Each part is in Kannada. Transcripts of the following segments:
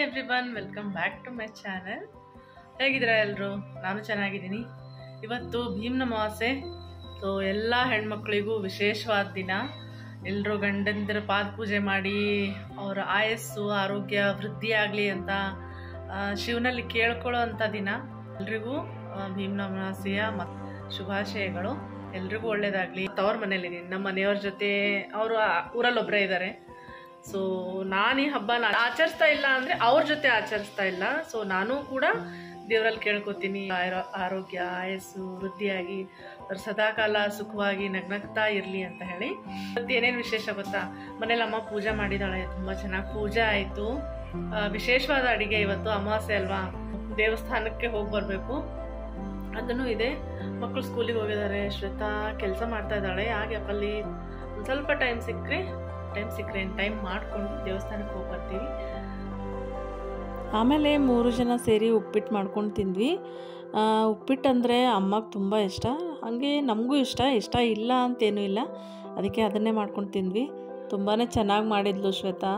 Every one welcome back to my channel ಹೇಗಿದ್ದೀರಾ ಎಲ್ಲರೂ ನಾನು ಚೆನ್ನಾಗಿದ್ದೀನಿ ಇವತ್ತು ಭೀಮ್ನ ಅಮಾವಾಸ್ಯೆ ಸೊ ಎಲ್ಲ ಹೆಣ್ಮಕ್ಳಿಗೂ ವಿಶೇಷವಾದ ದಿನ ಎಲ್ಲರೂ ಗಂಡಂದಿರ ಪಾದ ಪೂಜೆ ಮಾಡಿ ಅವರ ಆಯಸ್ಸು ಆರೋಗ್ಯ ವೃದ್ಧಿ ಆಗಲಿ ಅಂತ ಆ, ಶಿವನಲ್ಲಿ ಕೇಳ್ಕೊಳ್ಳೋ ಅಂಥ ದಿನ ಎಲ್ರಿಗೂ ಆ, ಭೀಮ್ನ ಅಮಾವಾಸ್ಯೆಯ ಮತ್ತು ಶುಭಾಶಯಗಳು ಎಲ್ರಿಗೂ ಒಳ್ಳೇದಾಗಲಿ ತವ್ರ ಮನೇಲಿದ್ದೀನಿ ನಮ್ಮ ಮನೆಯವ್ರ ಜೊತೆ ಅವರು ಊರಲ್ಲಿ ಒಬ್ಬರೇ ಇದ್ದಾರೆ ಸೊ ನಾನು ಈ ಹಬ್ಬನ ಆಚರಿಸ್ತಾ ಇಲ್ಲ ಅಂದರೆ ಅವ್ರ ಜೊತೆ ಆಚರಿಸ್ತಾ ಇಲ್ಲ ಸೊ ನಾನು ಕೂಡ ದೇವರಲ್ಲಿ ಕೇಳ್ಕೊತೀನಿ ಆರೋ- ಆರೋಗ್ಯ ಆಯಸ್ಸು ವೃದ್ಧಿಯಾಗಿ ಅವ್ರು ಸದಾಕಾಲ ಸುಖವಾಗಿ ನಗ್ನಗ್ತಾ ಇರಲಿ ಅಂತ ಹೇಳಿ ಇವತ್ತು ಏನೇನು ವಿಶೇಷ ಗೊತ್ತಾ ಮನೇಲಿ ಅಮ್ಮ ಪೂಜೆ ಮಾಡಿದಾಳೆ ತುಂಬ ಚೆನ್ನಾಗಿ ಪೂಜೆ ಆಯಿತು ವಿಶೇಷವಾದ ಅಡಿಗೆ ಇವತ್ತು ಅಮಾವಾಸ್ಯೆ ಅಲ್ವಾ ದೇವಸ್ಥಾನಕ್ಕೆ ಹೋಗಿ ಬರಬೇಕು ಅದನ್ನು ಇದೆ ಮಕ್ಕಳು ಸ್ಕೂಲಿಗೆ ಹೋಗಿದ್ದಾರೆ ಶ್ವೇತಾ ಕೆಲಸ ಮಾಡ್ತಾ ಇದ್ದಾಳೆ ಹಾಗೆ ಅಲ್ಲಿ ಒಂದು ಸ್ವಲ್ಪ ಟೈಮ್ ಸಿಕ್ಕರೆ ಟೈಮ್ ಸಿಕ್ಕರೆ ಟೈಮ್ ಮಾಡಿಕೊಂಡು ದೇವಸ್ಥಾನಕ್ಕೆ ಹೋಗಿ ಬರ್ತೀವಿ ಆಮೇಲೆ ಮೂರು ಜನ ಸೇರಿ ಉಪ್ಪಿಟ್ಟು ಮಾಡ್ಕೊಂಡು ತಿಂದ್ವಿ ಆ, ಉಪ್ಪಿಟ್ಟು ಅಂದರೆ ಅಮ್ಮಗೆ ತುಂಬ ಇಷ್ಟ ಹಾಗೆ ನಮಗೂ ಇಷ್ಟ ಇಷ್ಟ ಇಲ್ಲ ಅಂತೇನೂ ಇಲ್ಲ ಅದಕ್ಕೆ ಅದನ್ನೇ ಮಾಡ್ಕೊಂಡು ತಿಂದ್ವಿ ತುಂಬಾ ಚೆನ್ನಾಗಿ ಮಾಡಿದ್ಲು ಶ್ವೇತಾ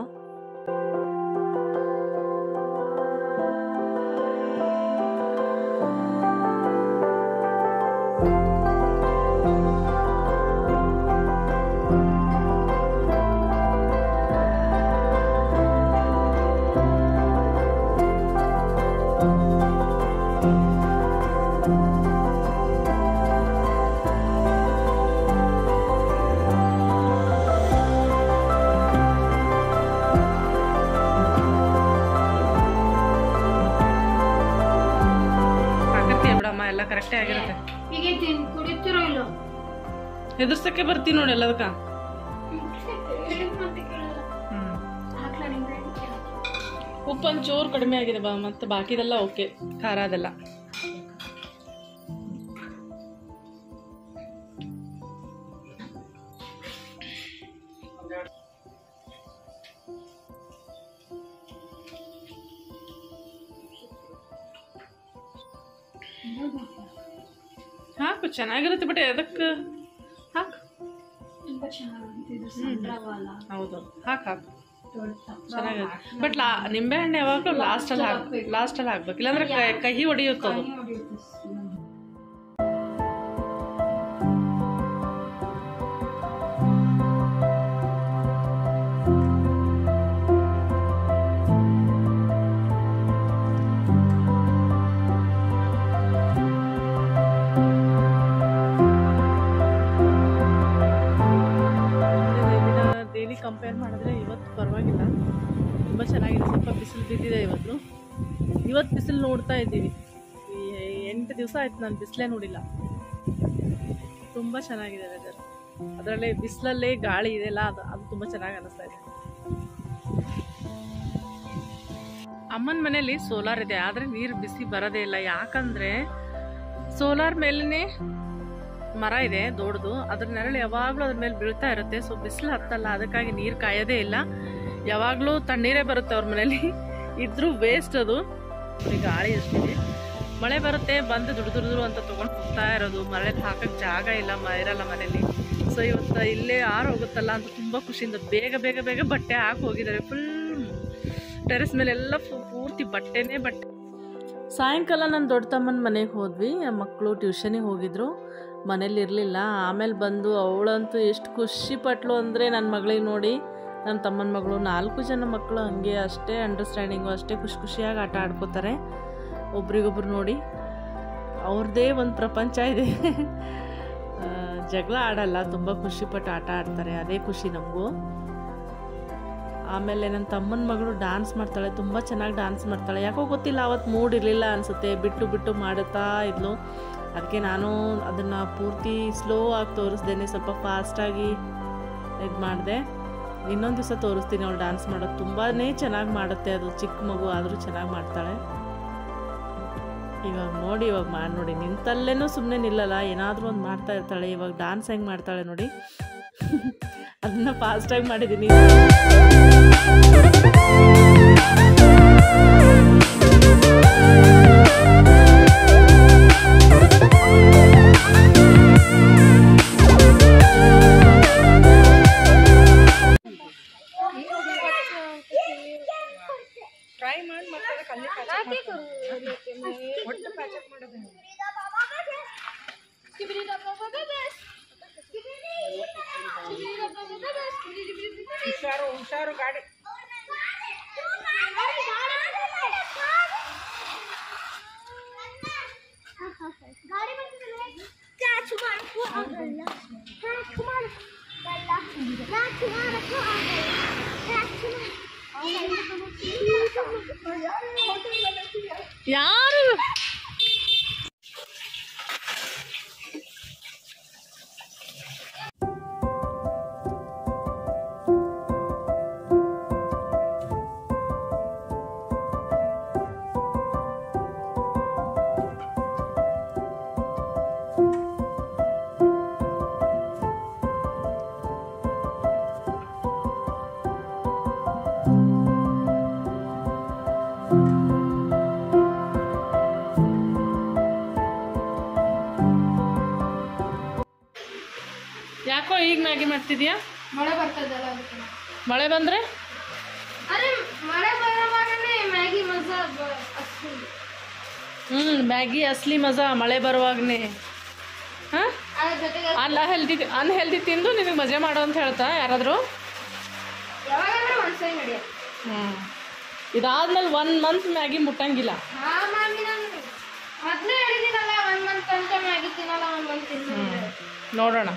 ಆಗಿರ್ತೀಯ ಬಿಡಮ್ಮ ಎಲ್ಲ ಕರೆಕ್ಟೇ ಆಗಿರುತ್ತೆ ಹೀಗೆ ತಿನ್ ಕುಡಿತಿರೋ ಇಲ್ಲೋ ಎದುರ್ಸಕ್ಕೆ ಬರ್ತೀನಿ ನೋಡಿ ಎಲ್ಲದಕ್ಕ ಹೇಳಿದ್ ಮತ್ತೆ ಕೇಳಲ್ಲ ಹ್ಞೂ ಹಾಕ್ಲಾ ನಿಂಬೆ ಉಪ್ಪು ಒಂಚೂರು ಕಡಿಮೆ ಆಗಿದೆ ಬಾ ಮತ್ತೆ ಬಾಕಿದೆಲ್ಲ ಓಕೆ ಖಾರ ಅದೆಲ್ಲ ಹಾಕು ಚೆನ್ನಾಗಿರುತ್ತೆ ಬಟ್ ಎದಕ್ಕೆ ಹಾಕು ತುಂಬಾ ಚೆನ್ನಾಗಿದೆ ಇದು ಸಂಡ್ರವಾಲ ಹೌದು ಹಾಕು ಹಾಕು ದೊಡ್ಡ ಚೆನ್ನಾಗಿದೆ ಬಟ್ ಲಾ ನಿಂಬೆಹಣ್ಣು ಯಾವಾಗಲೂ ಲಾಸ್ಟಲ್ಲಿ ಹಾಕ್ ಲಾಸ್ಟಲ್ಲಿ ಹಾಕ್ಬೇಕು ಇಲ್ಲಾಂದ್ರೆ ಕ- ಕಹಿ ಹೊಡಿಯುತ್ತದು ಕಹಿ ಹೊಡೆಯುತ್ತೆ ಹ್ಮ್. ಡೈಲಿ ಕಂಪೇರ್ ಮಾಡಿದ್ರೆ ಇವತ್ತು ಪರವಾಗಿಲ್ಲ ತುಂಬ ಚೆನ್ನಾಗಿದೆ ಸ್ವಲ್ಪ ಬಿಸಿಲು ಬಿದ್ದಿದೆ ಇವತ್ತು ಇವತ್ತು ಬಿಸಿಲು ನೋಡ್ತಾ ಇದ್ದೀವಿ ಈ ಎಂಟು ದಿವಸ ಆಯ್ತು ನಾನು ಬಿಸಿಲೇ ನೋಡಿಲ್ಲ ತುಂಬ ಚೆನ್ನಾಗಿದೆ ವೆದರ್ ಅದರಲ್ಲೇ ಬಿಸಿಲಲ್ಲೇ ಗಾಳಿ ಇದೆಯಲ್ಲ ಅದು ಅದು ತುಂಬ ಚೆನ್ನಾಗಿ ಅನ್ನಿಸ್ತಾ ಇದೆ ಅಮ್ಮನ ಮನೇಲಿ ಸೋಲಾರ್ ಇದೆ ಆದರೆ ನೀರು ಬಿಸಿ ಬರೋದೇ ಇಲ್ಲ ಯಾಕಂದರೆ ಸೋಲಾರ್ ಮೇಲೇ ಮರ ಇದೆ ದೊಡ್ಡದು ಅದ್ರ ನೆರಳು ಯಾವಾಗಲೂ ಅದ್ರ ಮೇಲೆ ಬೀಳ್ತಾ ಇರುತ್ತೆ ಸೊ ಬಿಸಿಲು ಹತ್ತಲ್ಲ ಅದಕ್ಕಾಗಿ ನೀರು ಕಾಯೋದೇ ಇಲ್ಲ ಯಾವಾಗಲೂ ತಣ್ಣೀರೇ ಬರುತ್ತೆ ಅವ್ರ ಮನೇಲಿ ಇದ್ರೂ ವೇಸ್ಟ್ ಅದು ಈ ಗಾಳಿ ಎಷ್ಟಿದೆ ಮಳೆ ಬರುತ್ತೆ ಬಂದು ದುಡ್ಡು ದುಡ್ದು ಅಂತ ತೊಗೊಂಡು ಹೋಗ್ತಾ ಇರೋದು ಮಳೆಗೆ ಹಾಕಕ್ಕೆ ಜಾಗ ಇಲ್ಲ ಮ ಇರಲ್ಲ ಮನೇಲಿ ಸೊ ಇವತ್ತು ಇಲ್ಲೇ ಆರು ಹೋಗುತ್ತಲ್ಲ ಅಂತ ತುಂಬ ಖುಷಿಯಿಂದ ಬೇಗ ಬೇಗ ಬೇಗ ಬಟ್ಟೆ ಹಾಕಿ ಹೋಗಿದ್ದಾರೆ ಫುಲ್ ಟೆರೆಸ್ ಮೇಲೆ ಎಲ್ಲ ಫು- ಪೂರ್ತಿ ಬಟ್ಟೆನೇ ಬಟ್ಟೆ ಸಾಯಂಕಾಲ ನನ್ನ ದೊಡ್ಡ ತಮ್ಮನ ಮನೆಗೆ ಹೋದ್ವಿ ಮಕ್ಕಳು ಟ್ಯೂಷನಿಗೆ ಹೋಗಿದ್ರು ಮನೇಲಿ ಇರಲಿಲ್ಲ ಆಮೇಲೆ ಬಂದು ಅವಳಂತೂ ಎಷ್ಟು ಖುಷಿ ಪಟ್ಲು ಅಂದರೆ ನನ್ನ ಮಗಳಿಗೆ ನೋಡಿ ನನ್ನ ತಮ್ಮನ ಮಗಳು ನಾಲ್ಕು ಜನ ಮಕ್ಕಳು ಹಂಗೆ ಅಷ್ಟೇ ಅಂಡರ್ಸ್ಟ್ಯಾಂಡಿಂಗು ಅಷ್ಟೇ ಖುಷಿ ಖುಷಿಯಾಗಿ ಆಟ ಆಡ್ಕೋತಾರೆ ಒಬ್ರಿಗೊಬ್ರು ನೋಡಿ ಅವ್ರದ್ದೇ ಒಂದು ಪ್ರಪಂಚ ಇದೆ ಆ, ಜಗಳ ಆಡಲ್ಲ ತುಂಬ ಖುಷಿಪಟ್ಟು ಆಟ ಆಡ್ತಾರೆ ಅದೇ ಖುಷಿ ನಮಗೂ ಆಮೇಲೆ ನನ್ನ ತಮ್ಮನ ಮಗಳು ಡಾನ್ಸ್ ಮಾಡ್ತಾಳೆ ತುಂಬ ಚೆನ್ನಾಗಿ ಡಾನ್ಸ್ ಮಾಡ್ತಾಳೆ ಯಾಕೋ ಗೊತ್ತಿಲ್ಲ ಅವತ್ತು ಮೂಡ್ ಇರಲಿಲ್ಲ ಅನಿಸುತ್ತೆ ಬಿಟ್ಟು ಬಿಟ್ಟು ಮಾಡುತ್ತಾ ಇದ್ಲು ಅದಕ್ಕೆ ನಾನು ಅದನ್ನು ಪೂರ್ತಿ ಸ್ಲೋ ಆಗಿ ತೋರಿಸ್ದೇನೆ ಸ್ವಲ್ಪ ಫಾಸ್ಟಾಗಿ ಇದು ಮಾಡಿದೆ ಇನ್ನೊಂದು ದಿವಸ ತೋರಿಸ್ತೀನಿ ಅವಳು ಡಾನ್ಸ್ ಮಾಡೋದು ತುಂಬಾ ಚೆನ್ನಾಗಿ ಮಾಡುತ್ತೆ ಅದು ಚಿಕ್ಕ ಮಗು ಆದರೂ ಚೆನ್ನಾಗಿ ಮಾಡ್ತಾಳೆ ಇವಾಗ ನೋಡಿ ಇವಾಗ ಮಾಡಿ ನೋಡಿ ನಿಂತಲ್ಲೇನೂ ಸುಮ್ಮನೆ ನಿಲ್ಲಲ್ಲ ಏನಾದರೂ ಒಂದು ಮಾಡ್ತಾ ಇರ್ತಾಳೆ ಇವಾಗ ಡಾನ್ಸ್ ಹೆಂಗೆ ಮಾಡ್ತಾಳೆ ನೋಡಿ ಅದನ್ನ ಫಾಸ್ಟಾಗಿ ಮಾಡಿದ್ದೀನಿ ಟ್ರೈ ಮಾಡಿ ಹುಷಾರು ಹುಷಾರು ಗಾಡಿ ಗಾಡಿ ಬರ್ತಿದ್ರೆ ಕ್ಯಾಚ್ ಮಾಡಕ್ಕೂ ಆಗಲ್ಲ ಕ್ಯಾಚ್ ಮಾಡಕ್ಕೂ ಆಗಲ್ಲ ಕ್ಯಾಚ್ ಮಾಡಕ್ಕೂ ಆಗಲ್ಲ ಕ್ಯಾಚ್ ಯಾರು ಯಾಕೋ ಈಗ ಮ್ಯಾಗಿ ಮಾಡ್ತಿದ್ಯಾ ಮಳೆ ಬರ್ತದಲ್ಲ ಅದಕ್ಕೆ ಮಳೆ ಬಂದ್ರೆ ಅರೆ ಮಳೆ ಬರುವಾಗನೇ ಮ್ಯಾಗಿ ಮಜಾ ಬ- ಅಷ್ಟು ಹ್ಞೂ ಮ್ಯಾಗಿ ಅಸ್ಲಿ ಮಜಾ ಮಳೆ ಬರುವಾಗನೇ ಹಾಂ ಅದ್ರ ಜೊತೆಗೆ ಅಲ್ಲ ಹೆಲ್ದಿ ಅನ್ಹೆಲ್ದಿ ತಿಂದು ನಿನಗೆ ಮಜಾ ಮಾಡೋ ಅಂತ ಹೇಳ್ತಾ ಯಾರಾದರೂ ಯಾವಾಗಂದ್ರೆ ಒಂದ್ಸರಿ ನಡೆಯುತ್ತೆ ಹ್ಞೂ ಇದಾದ್ಮೇಲೆ ಒನ್ ಮಂತ್ ಮ್ಯಾಗಿ ಮುಟ್ಟಂಗಿಲ್ಲ ಹಾ ಮ್ಯಾಗಿ ನಾನು ಮೊದಲೇ ಹೇಳಿದ್ದೀನಲ್ಲ ಒಂದ್ ಮಂತ್ ಅಂತ ಮ್ಯಾಗಿ ತಿನ್ನಲ್ಲ ಒಂದ್ ಮಂತ್ ತಿಂತೀನಿ ನೋಡೋಣ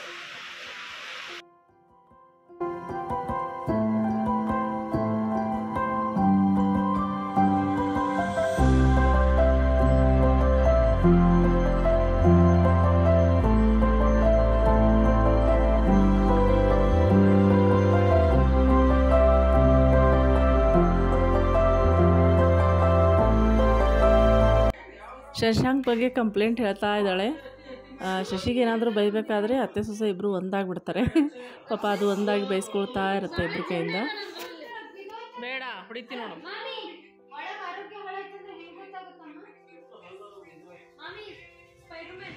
ಶಶಾಂಕ್ ಬಗ್ಗೆ ಕಂಪ್ಲೇಂಟ್ ಹೇಳ್ತಾ ಇದ್ದಾಳೆ ಆ, ಶಶಿಗೆ ಏನಾದರೂ ಬೈಬೇಕಾದ್ರೆ ಅತ್ತೆ ಸೊಸೆ ಇಬ್ಬರು ಒಂದಾಗ್ಬಿಡ್ತಾರೆ ಪಾಪ ಅದು ಒಂದಾಗಿ ಬೈಸ್ಕೊಳ್ತಾ ಇರುತ್ತೆ ಇಬ್ಬರ ಕೈಯಿಂದ ಬೇಡ ಹೊಡಿತೀನಿ ನೋಡು ಮಾಮಿ ಒಳಗೆ ಆರೋಗ್ಯ ಹಾಳಾಯ್ತಂದ್ರೆ ಹೆಂಗ್ ಗೊತ್ತಾಗುತ್ತಮ್ಮ ಮಾಮಿ ಸ್ಪೈಡರ್ಮ್ಯಾನ್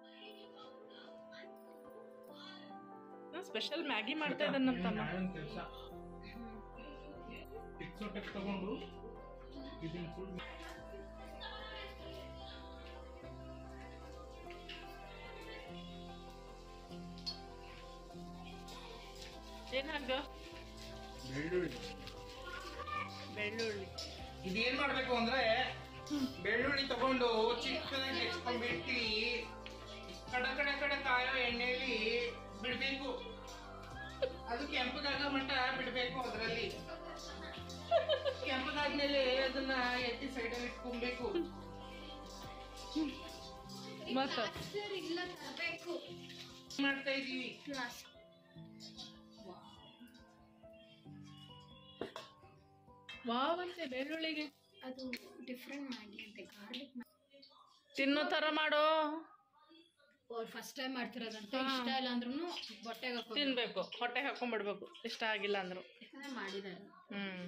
ಸ್ಪೆಷಲ್ ಮ್ಯಾಗಿ ಮಾಡ್ತಾ ಇದ್ದಾನೆ ನಮ್ಮ ತಮ್ಮ ಕೆಲಸ ಟಿಕ್ ತಗೊಂಡು ಇದನ್ನ ಫುಲ್ ಏನಾಗ ಬೆಳ್ಳುಳ್ಳಿ ಬೆಳ್ಳುಳ್ಳಿ ಇದೇನ್ ಮಾಡ್ಬೇಕು ಅಂದ್ರೆ ಬೆಳ್ಳುಳ್ಳಿ ತಗೊಂಡು ಚಿಕ್ಕದಾಗಿ ಹೆಚ್ಕೊಂಡ್ಬಿಟ್ಟು ಕಡ ಕಡೆ ಕಡೆ ಕಾಯೋ ಎಣ್ಣೆಯಲ್ಲಿ ಬಿಡ್ಬೇಕು ಅದು ಕೆಂಪಗಾಗ ಮಟ್ಟ ಬಿಡ್ಬೇಕು ಅದರಲ್ಲಿ ಕೆಂಪಗಾದ್ಮೇಲೆ ಅದನ್ನ ಎತ್ತಿ ಸೈಡಲ್ಲಿ ಇಟ್ಕೊಬೇಕು ಮತ್ತ ಇಲ್ಲ ತರಬೇಕು ಮಾಡ್ತಾ ಇದೀವಿ ವಾವಂತೆ ಬೆಳ್ಳುಳ್ಳಿಗೆ ಅದು ಡಿಫ್ರೆಂಟ್ ಮ್ಯಾಗಿ ಅಂತೆ ಗಾರ್ಲಿಕ್ ತಿನ್ನೋ ಥರ ಮಾಡೋ ಅವ್ರು ಫಸ್ಟ್ ಟೈಮ್ ಮಾಡ್ತಿರೋದಂತೆ ಇಷ್ಟ ಇಲ್ಲ ಅಂದ್ರೂ ಬಟ್ಟೆಗೆ ಹಾಕೋ ತಿನ್ಬೇಕು ಹೊಟ್ಟೆ ಹಾಕೊಂಡ್ಬಿಡ್ಬೇಕು ಇಷ್ಟ ಆಗಿಲ್ಲ ಅಂದ್ರು ಮಾಡಿದ್ದಾರೆ ಹ್ಮ್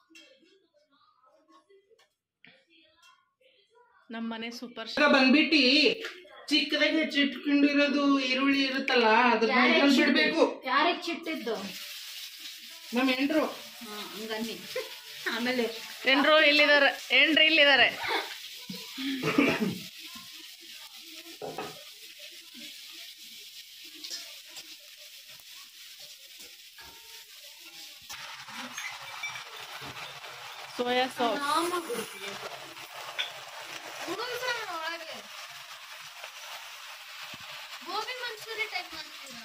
ನಮ್ಮ ಮನೆ ಸೂಪರ್ ಈಗ ಬಂದ್ಬಿಟ್ಟು ಚಿಕ್ಕದಾಗಿ ಹೆಚ್ಚಿಟ್ಕೊಂಡಿರೋದು ಈರುಳ್ಳಿ ಇರುತ್ತಲ್ಲ ಅದನ್ನ ಇದ್ರಲ್ಲಿ ಬಿಡ್ಬೇಕು ಯಾರಿಗೆ ಚಿಟ್ಟಿದ್ದು ನಮ್ಮ ಹೆಂಡ್ರು ಹಾ ಹಂಗನ್ನಿ ಆಮೇಲೆ ಏನ್ರು ಇಲ್ಲಿದ್ದಾರೆ ಏನ್ರಿ ಇಲ್ಲಿದ್ದಾರೆ ಸೋಯಾ ಸಾಸ್ ಒಳಗೆ ಗೋಬಿ ಮಂಚೂರಿ ಟೈಪ್ ಮಾಡ್ತೀರಾ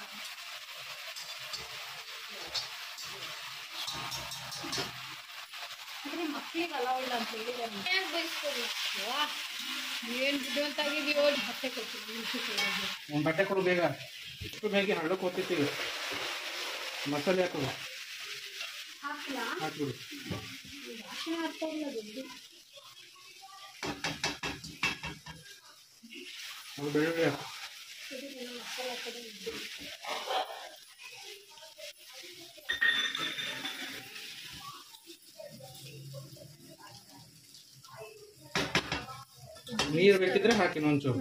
ಆದ್ರೆ ಮಕ್ಳಿಗೆ ಅಲಾವ್ ಇಲ್ಲ ಅಂತ ಹೇಳಿದ್ದಾರೆ ಏನ್ ಬಯಸ್ತೀವಿ ಏನ್ ಬುದ್ಧಿವಂತಾಗಿದೆಯೋ ಬಟ್ಟೆ ಕೊಡ್ತೀವಿ ಒಂದು ಬಟ್ಟೆ ಕೊಡು ಬೇಗ ಇಷ್ಟು ಬೇಗ ಹಳ್ಳಕ್ಕೆ ಹೋಗ್ತಿರ್ತೀವಿ ಮಸಾಲೆ ಹಾಕೋದು ಹಾಕ್ಲಾ ಹಾಕ್ಬಿಡು ವಾಸನೆ ಆಗ್ತಾ ಇಲ್ಲ ದುಡ್ಡು ಅದು ಬೆಳ್ಳುಳ್ಳಿ ಹಾಕು ನೀರು ಬೇಕಿದ್ರೆ ಹಾಕಿ ಒಂಚೂರು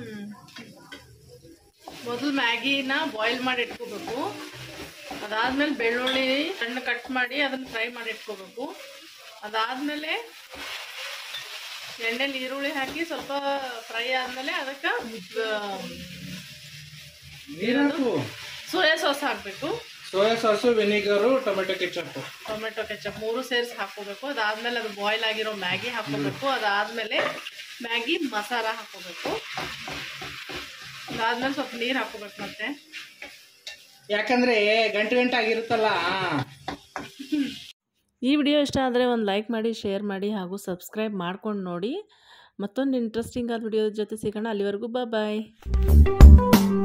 ಮೊದಲು ಮ್ಯಾಗಿನ ಬಾಯ್ಲ್ ಮಾಡಿ ಇಟ್ಕೋಬೇಕು ಅದಾದ್ಮೇಲೆ ಬೆಳ್ಳುಳ್ಳಿ ಸಣ್ಣ ಕಟ್ ಮಾಡಿ ಅದನ್ನ ಫ್ರೈ ಮಾಡಿ ಇಟ್ಕೋಬೇಕು ಅದಾದ್ಮೇಲೆ ಎಣ್ಣೆಲಿ ಈರುಳ್ಳಿ ಹಾಕಿ ಸ್ವಲ್ಪ ಫ್ರೈ ಆದ್ಮೇಲೆ ಅದಕ್ಕೆ ನೀರು ಹಾಕು ಸೋಯಾ ಸಾಸ್ ಹಾಕಬೇಕು soya sauce vinegar tomato ketchup tomato ketchup ಮೂರು ಸೇರಿಸಿ ಹಾಕೋಬೇಕು ಅದಾದ್ಮೇಲೆ ಅದು ಬಾಯ್ಲ್ ಆಗಿರೋ ಮ್ಯಾಗಿ ಹಾಕೋಬೇಕು ಅದಾದ್ಮೇಲೆ ಮ್ಯಾಗಿ ಮಸಾಲ ಹಾಕೋಬೇಕು ಅದಾದ್ಮೇಲೆ ಸ್ವಲ್ಪ ನೀರು ಹಾಕೋಬೇಕು ಮತ್ತೆ ಯಾಕಂದ್ರೆ ಗಂಟು ಗಂಟು ಆಗಿರುತ್ತಲ್ಲ ಈ ವಿಡಿಯೋ ಇಷ್ಟ ಆದರೆ ಒಂದು ಲೈಕ್ ಮಾಡಿ ಶೇರ್ ಮಾಡಿ ಹಾಗೂ ಸಬ್ಸ್ಕ್ರೈಬ್ ಮಾಡ್ಕೊಂಡು ನೋಡಿ ಮತ್ತೊಂದು ಇಂಟ್ರೆಸ್ಟಿಂಗ್ ಆದ ವಿಡಿಯೋದ ಜೊತೆ ಸಿಗೋಣ ಅಲ್ಲಿವರೆಗೂ ಬಾಯ್